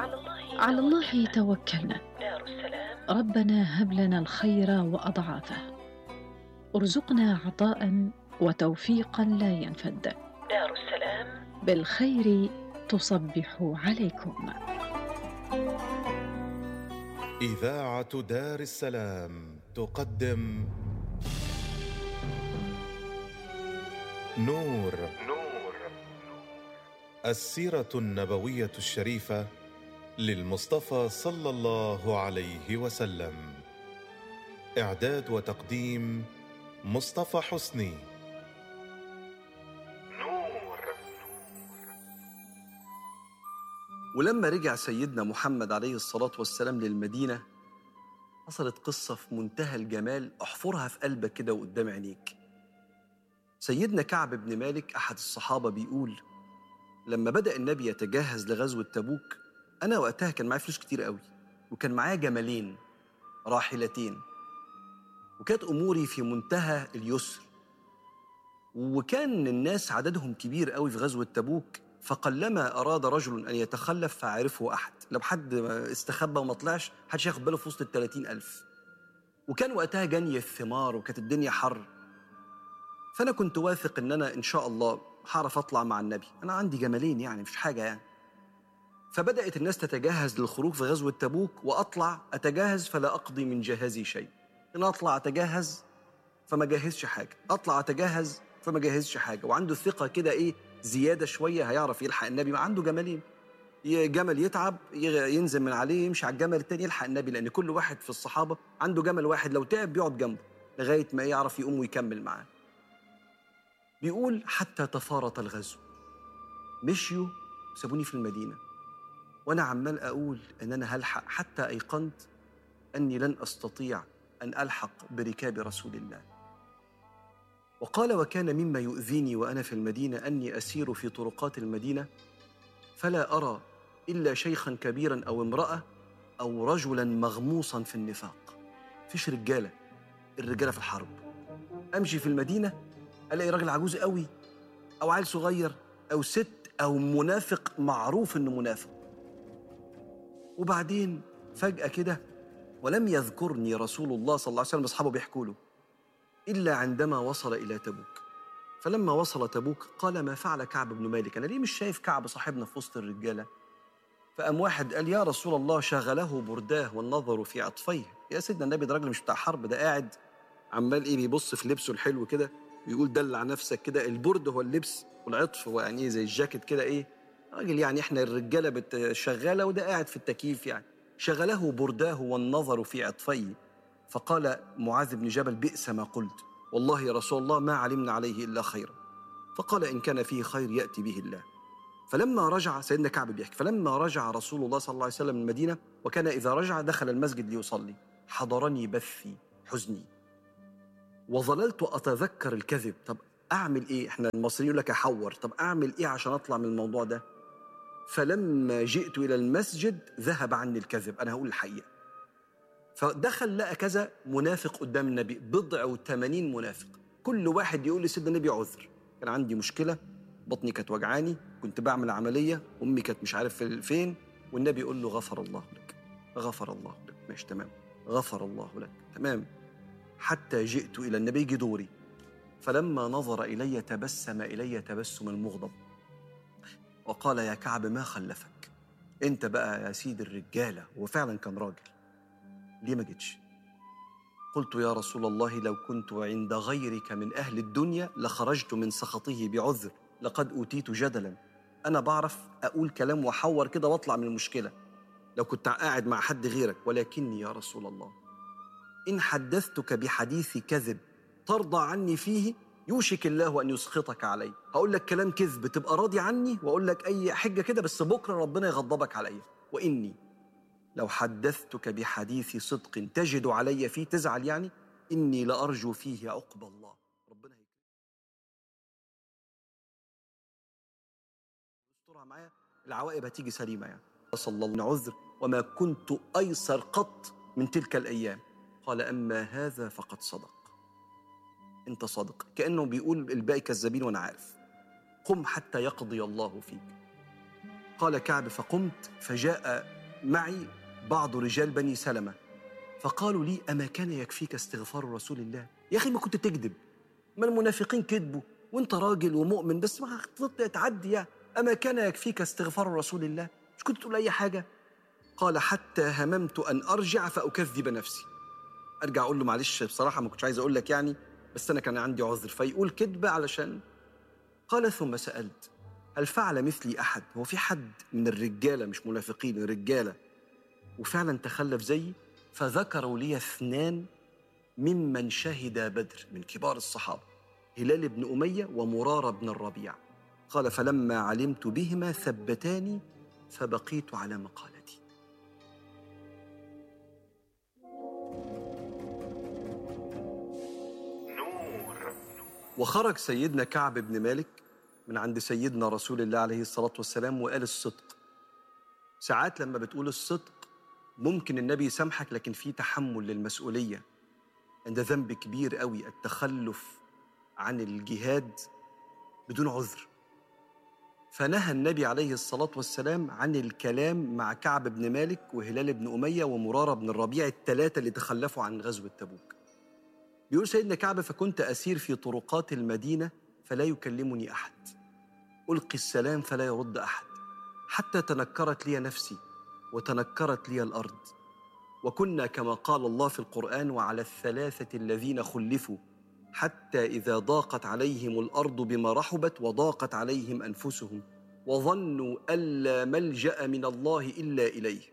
على الله على الله توكلنا دار السلام ربنا هب لنا الخير واضعافه ارزقنا عطاء وتوفيقا لا ينفد دار السلام بالخير تصبح عليكم إذاعة دار السلام تقدم نور نور السيرة النبوية الشريفة للمصطفى صلى الله عليه وسلم إعداد وتقديم مصطفى حسني ولما رجع سيدنا محمد عليه الصلاة والسلام للمدينة حصلت قصة في منتهى الجمال احفرها في قلبك كده وقدام عينيك سيدنا كعب بن مالك أحد الصحابة بيقول لما بدأ النبي يتجهز لغزوة تبوك أنا وقتها كان معايا فلوس كتير قوي وكان معايا جملين راحلتين وكانت أموري في منتهى اليسر وكان الناس عددهم كبير قوي في غزوة تبوك فقلما أراد رجل أن يتخلف فعرفه أحد لو حد استخبى وما طلعش محدش ياخد باله في وسط التلاتين ألف وكان وقتها جني الثمار وكانت الدنيا حر فأنا كنت واثق إن أنا إن شاء الله هعرف أطلع مع النبي أنا عندي جملين يعني مش حاجة يعني فبدأت الناس تتجهز للخروج في غزوة تبوك وأطلع أتجهز فلا أقضي من جهازي شيء أنا أطلع أتجهز فما جهزش حاجة أطلع أتجهز فما جهزش حاجة وعنده ثقة كده إيه زيادة شوية هيعرف يلحق النبي ما عنده جملين ي- جمل يتعب يغ- ينزل من عليه يمشي على الجمل التاني يلحق النبي لأن كل واحد في الصحابة عنده جمل واحد لو تعب بيقعد جنبه لغاية ما يعرف يقوم ويكمل معاه بيقول حتى تفارط الغزو مشيوا سابوني في المدينة وأنا عمال أقول إن أنا هلحق حتى أيقنت أني لن أستطيع أن ألحق بركاب رسول الله وقال وكان مما يؤذيني وأنا في المدينة أني أسير في طرقات المدينة فلا أرى إلا شيخا كبيرا أو امرأة أو رجلا مغموصا في النفاق فيش رجالة الرجالة في الحرب أمشي في المدينة ألاقي راجل عجوز قوي أو عيل صغير أو ست أو منافق معروف إنه منافق وبعدين فجأة كده ولم يذكرني رسول الله صلى الله عليه وسلم أصحابه بيحكوا له إلا عندما وصل إلى تبوك فلما وصل تبوك قال ما فعل كعب بن مالك أنا ليه مش شايف كعب صاحبنا في وسط الرجالة فقام واحد قال يا رسول الله شغله برداه والنظر في عطفيه يا سيدنا النبي ده راجل مش بتاع حرب ده قاعد عمال ايه بيبص في لبسه الحلو كده ويقول دلع نفسك كده البرد هو اللبس والعطف هو يعني ايه زي الجاكيت كده ايه راجل يعني احنا الرجاله بت- شغاله وده قاعد في التكييف يعني شغله برداه والنظر في عطفيه فقال معاذ بن جبل بئس ما قلت والله يا رسول الله ما علمنا عليه الا خيرا فقال ان كان فيه خير ياتي به الله فلما رجع سيدنا كعب بيحكي فلما رجع رسول الله صلى الله عليه وسلم من المدينه وكان اذا رجع دخل المسجد ليصلي حضرني بثي حزني وظللت اتذكر الكذب طب اعمل ايه احنا المصريين يقول لك احور طب اعمل ايه عشان اطلع من الموضوع ده فلما جئت الى المسجد ذهب عني الكذب انا هقول الحقيقه فدخل لقى كذا منافق قدام النبي بضع وثمانين منافق كل واحد يقول لسيدنا النبي عذر كان عندي مشكله بطني كانت وجعاني كنت بعمل عمليه امي كانت مش عارف في- فين والنبي يقول له غفر الله لك غفر الله لك ماشي تمام غفر الله لك تمام حتى جئت الى النبي يجي دوري فلما نظر الي تبسم الي تبسم المغضب وقال يا كعب ما خلفك انت بقى يا سيد الرجاله وفعلا كان راجل ليه ما جيتش قلت يا رسول الله لو كنت عند غيرك من اهل الدنيا لخرجت من سخطه بعذر لقد اوتيت جدلا انا بعرف اقول كلام واحور كده واطلع من المشكله لو كنت قاعد مع حد غيرك ولكني يا رسول الله ان حدثتك بحديث كذب ترضى عني فيه يوشك الله ان يسخطك علي هقول لك كلام كذب تبقى راضي عني واقول لك اي حجه كده بس بكره ربنا يغضبك عليا واني لو حدثتك بحديث صدق تجد علي فيه تزعل يعني اني لارجو فيه عقب الله ربنا هيك استرها معايا العواقب هتيجي سليمه يعني صلى الله من عذر وما كنت ايسر قط من تلك الايام قال اما هذا فقد صدق انت صادق كانه بيقول الباقي كذابين وانا عارف قم حتى يقضي الله فيك قال كعب فقمت فجاء معي بعض رجال بني سلمة فقالوا لي أما كان يكفيك استغفار رسول الله يا أخي ما كنت تكذب ما المنافقين كذبوا وانت راجل ومؤمن بس ما تطلع تعدي يعني أما كان يكفيك استغفار رسول الله مش كنت تقول أي حاجة قال حتى هممت أن أرجع فأكذب نفسي أرجع أقول له معلش بصراحة ما كنتش عايز أقول لك يعني بس أنا كان عندي عذر فيقول كذبة علشان قال ثم سألت هل فعل مثلي أحد هو في حد من الرجالة مش منافقين الرجالة وفعلا تخلف زيي فذكروا لي اثنان ممن شهد بدر من كبار الصحابة هلال بن أمية ومرارة بن الربيع قال فلما علمت بهما ثبتاني فبقيت على مقالتي نور وخرج سيدنا كعب بن مالك من عند سيدنا رسول الله عليه الصلاة والسلام وقال الصدق ساعات لما بتقول الصدق ممكن النبي يسامحك لكن في تحمل للمسؤولية عند ذنب كبير قوي التخلف عن الجهاد بدون عذر فنهى النبي عليه الصلاة والسلام عن الكلام مع كعب بن مالك وهلال بن أمية ومرارة بن الربيع الثلاثة اللي تخلفوا عن غزوة تبوك بيقول سيدنا كعب فكنت أسير في طرقات المدينة فلا يكلمني أحد ألقي السلام فلا يرد أحد حتى تنكرت لي نفسي وتنكرت لي الأرض وكنا كما قال الله في القرآن وعلى الثلاثة الذين خلفوا حتى إذا ضاقت عليهم الأرض بما رحبت وضاقت عليهم أنفسهم وظنوا ألا ملجأ من الله إلا إليه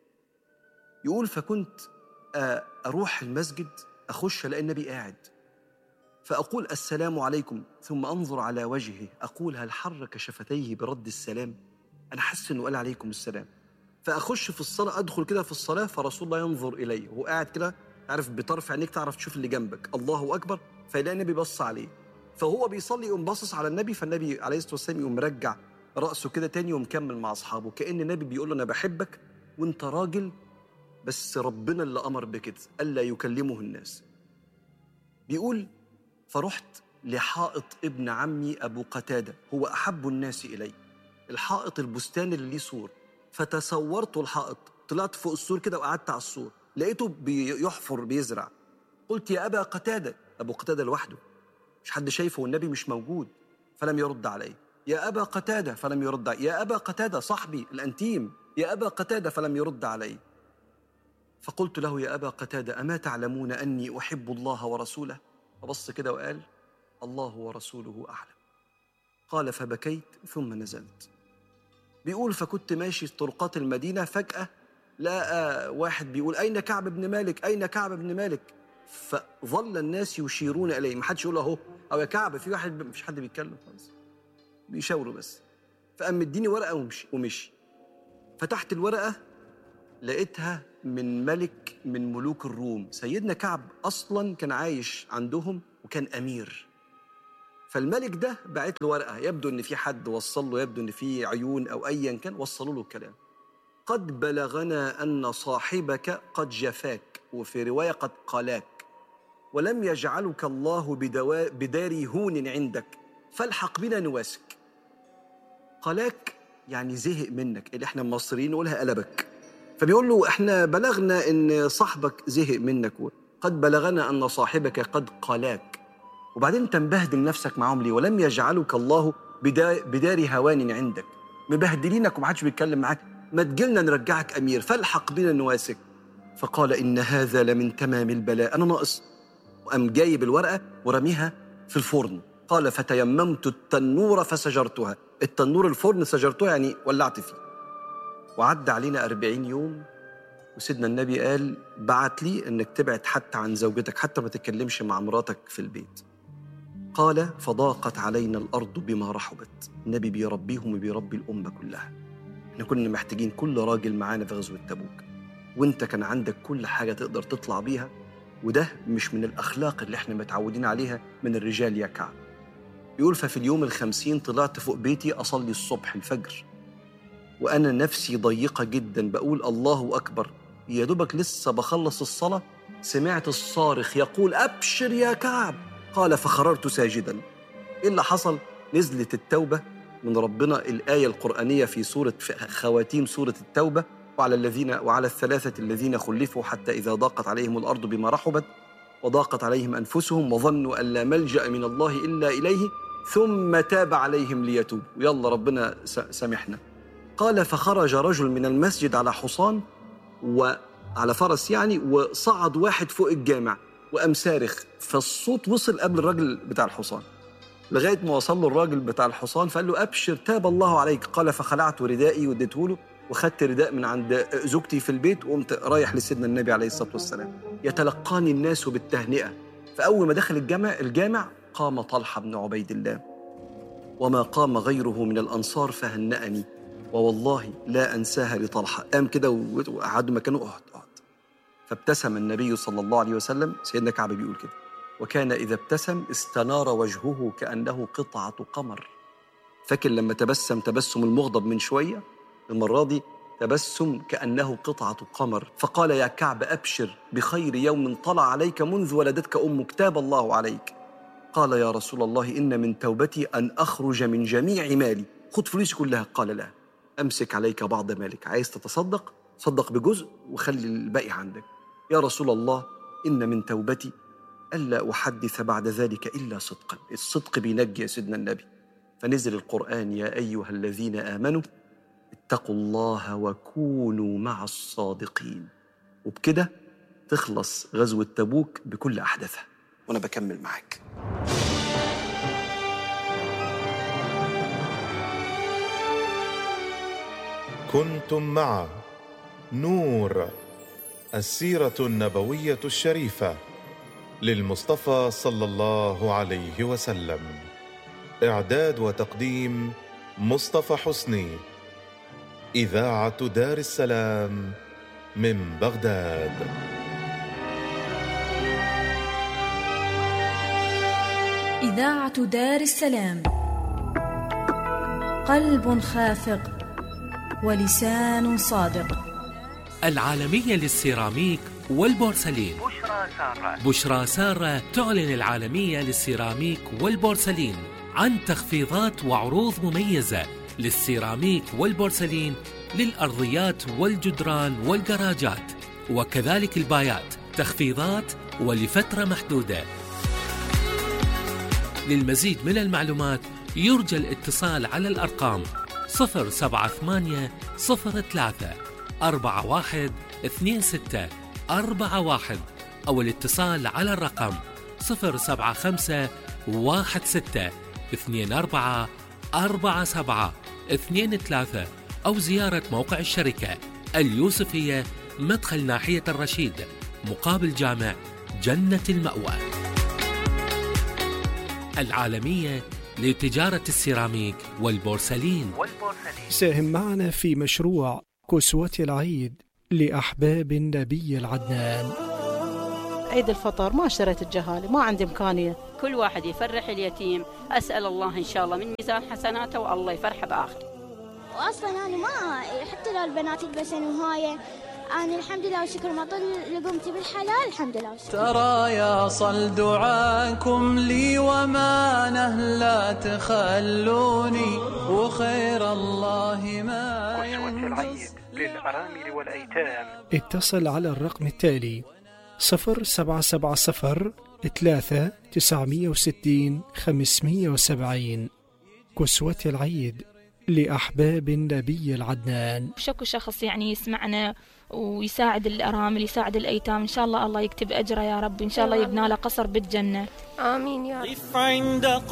يقول فكنت آه، أروح المسجد أخش ألاقي النبي قاعد فأقول السلام عليكم ثم أنظر على وجهه أقول هل حرك شفتيه برد السلام أنا حاسس إنه قال عليكم السلام فأخش في الصلاة أدخل كده في الصلاة فرسول الله ينظر إلي وهو قاعد كده عارف بطرف عينيك تعرف تشوف اللي جنبك الله أكبر فيلاقي النبي بص عليه فهو بيصلي يقوم باصص على النبي فالنبي عليه الصلاة والسلام يقوم مرجع رأسه كده تاني ومكمل مع أصحابه كأن النبي بيقول له أنا بحبك وأنت راجل بس ربنا اللي أمر بكده ألا يكلمه الناس بيقول فرحت لحائط ابن عمي أبو قتادة هو أحب الناس إلي الحائط البستان اللي ليه سور فتسورت الحائط طلعت فوق السور كده وقعدت على السور لقيته بيحفر بيزرع قلت يا أبا قتادة أبو قتادة لوحده مش حد شايفه والنبي مش موجود فلم يرد علي يا أبا قتادة فلم يرد علي يا أبا قتادة صاحبي الأنتيم يا أبا قتادة فلم يرد علي فقلت له يا أبا قتادة أما تعلمون أني أحب الله ورسوله فبص كده وقال الله ورسوله أعلم قال فبكيت ثم نزلت بيقول فكنت ماشي في طرقات المدينة فجأة لقى واحد بيقول أين كعب بن مالك أين كعب بن مالك فظل الناس يشيرون إليه ما حدش يقول له أهو أو يا كعب في واحد مش حد بيتكلم خالص بيشاوروا بس فقام مديني ورقة ومشي, ومشي فتحت الورقة لقيتها من ملك من ملوك الروم سيدنا كعب أصلا كان عايش عندهم وكان أمير فالملك ده بعت له ورقة يبدو إن في حد وصل له يبدو إن في عيون أو أيا كان وصلوا له الكلام قد بلغنا أن صاحبك قد جفاك وفي رواية قد قلاك ولم يجعلك الله بدوا بدار هون عندك فالحق بنا نواسك قلاك يعني زهق منك اللي احنا المصريين نقولها قلبك فبيقول له احنا بلغنا ان صاحبك زهق منك قد بلغنا ان صاحبك قد قلاك وبعدين انت مبهدل نفسك معاهم ليه ولم يجعلك الله بدا- بدار هوان عندك مبهدلينك ومحدش بيتكلم معاك ما تجيلنا نرجعك امير فالحق بنا نواسك فقال ان هذا لمن تمام البلاء انا ناقص وقام جايب الورقه ورميها في الفرن قال فتيممت التنور فسجرتها التنور الفرن سجرتها يعني ولعت فيه وعدى علينا أربعين يوم وسيدنا النبي قال بعت لي انك تبعد حتى عن زوجتك حتى ما تتكلمش مع مراتك في البيت قال فضاقت علينا الارض بما رحبت النبي بيربيهم وبيربي الامه كلها احنا كنا محتاجين كل راجل معانا في غزوه تبوك وانت كان عندك كل حاجه تقدر تطلع بيها وده مش من الاخلاق اللي احنا متعودين عليها من الرجال يا كعب يقول ففي اليوم الخمسين طلعت فوق بيتي اصلي الصبح الفجر وانا نفسي ضيقه جدا بقول الله اكبر يا دوبك لسه بخلص الصلاه سمعت الصارخ يقول ابشر يا كعب قال فخررت ساجدا ايه اللي حصل نزلت التوبه من ربنا الآية القرآنية في سورة في خواتيم سورة التوبة وعلى الذين وعلى الثلاثة الذين خلفوا حتى إذا ضاقت عليهم الأرض بما رحبت وضاقت عليهم أنفسهم وظنوا أن لا ملجأ من الله إلا إليه ثم تاب عليهم ليتوبوا يلا ربنا س- سامحنا قال فخرج رجل من المسجد على حصان وعلى فرس يعني وصعد واحد فوق الجامع وقام صارخ فالصوت وصل قبل الراجل بتاع الحصان لغايه ما وصل له الراجل بتاع الحصان فقال له ابشر تاب الله عليك قال فخلعت ردائي واديته له وخدت رداء من عند زوجتي في البيت وقمت رايح لسيدنا النبي عليه الصلاه والسلام يتلقاني الناس بالتهنئه فاول ما دخل الجامع الجامع قام طلحه بن عبيد الله وما قام غيره من الانصار فهنأني ووالله لا انساها لطلحه قام كده و- وقعد مكانه اقعد اقعد فابتسم النبي صلى الله عليه وسلم سيدنا كعب بيقول كده وكان إذا ابتسم استنار وجهه كأنه قطعة قمر فاكر لما تبسم تبسم المغضب من شوية المرة دي تبسم كأنه قطعة قمر فقال يا كعب أبشر بخير يوم طلع عليك منذ ولدتك أمك تاب الله عليك قال يا رسول الله إن من توبتي أن أخرج من جميع مالي خد فلوسي كلها قال لا أمسك عليك بعض مالك عايز تتصدق صدق بجزء وخلي الباقي عندك يا رسول الله إن من توبتي ألا أحدث بعد ذلك إلا صدقا الصدق بينجي يا سيدنا النبي فنزل القرآن يا أيها الذين آمنوا اتقوا الله وكونوا مع الصادقين وبكده تخلص غزوة تبوك بكل أحداثها وأنا بكمل معاك كنتم مع نور السيرة النبوية الشريفة للمصطفى صلى الله عليه وسلم إعداد وتقديم مصطفى حسني إذاعة دار السلام من بغداد إذاعة دار السلام قلب خافق ولسان صادق العالمية للسيراميك والبورسلين بشرى سارة بشرى سارة تعلن العالمية للسيراميك والبورسلين عن تخفيضات وعروض مميزة للسيراميك والبورسلين للأرضيات والجدران والجراجات وكذلك البايات تخفيضات ولفترة محدودة للمزيد من المعلومات يرجى الاتصال على الأرقام 078 03 41 26 41 أو الاتصال على الرقم 075 16 24 47 23 أو زيارة موقع الشركة اليوسفية مدخل ناحية الرشيد مقابل جامع جنة المأوى العالمية لتجارة السيراميك والبورسلين والبورسلين ساهم معنا في مشروع كسوة العيد لأحباب النبي العدنان عيد الفطر ما اشتريت الجهالي ما عندي إمكانية كل واحد يفرح اليتيم أسأل الله إن شاء الله من ميزان حسناته والله يفرح بآخره واصلا انا ما حتى لو البنات يلبسن وهاي انا الحمد لله والشكر ما طل لقمتي بالحلال الحمد لله والشكر ترى يا صل دعاكم لي وما نهلا تخلوني وخير الله ما كسوة العيد للأرامل والأيتام اتصل على الرقم التالي 0770 3 960 570 كسوة العيد لأحباب النبي العدنان شكو شخص يعني يسمعنا ويساعد الأرامل يساعد الأيتام إن شاء الله الله يكتب أجره يا رب إن شاء الله يبنى له قصر بالجنة آمين يا رب عند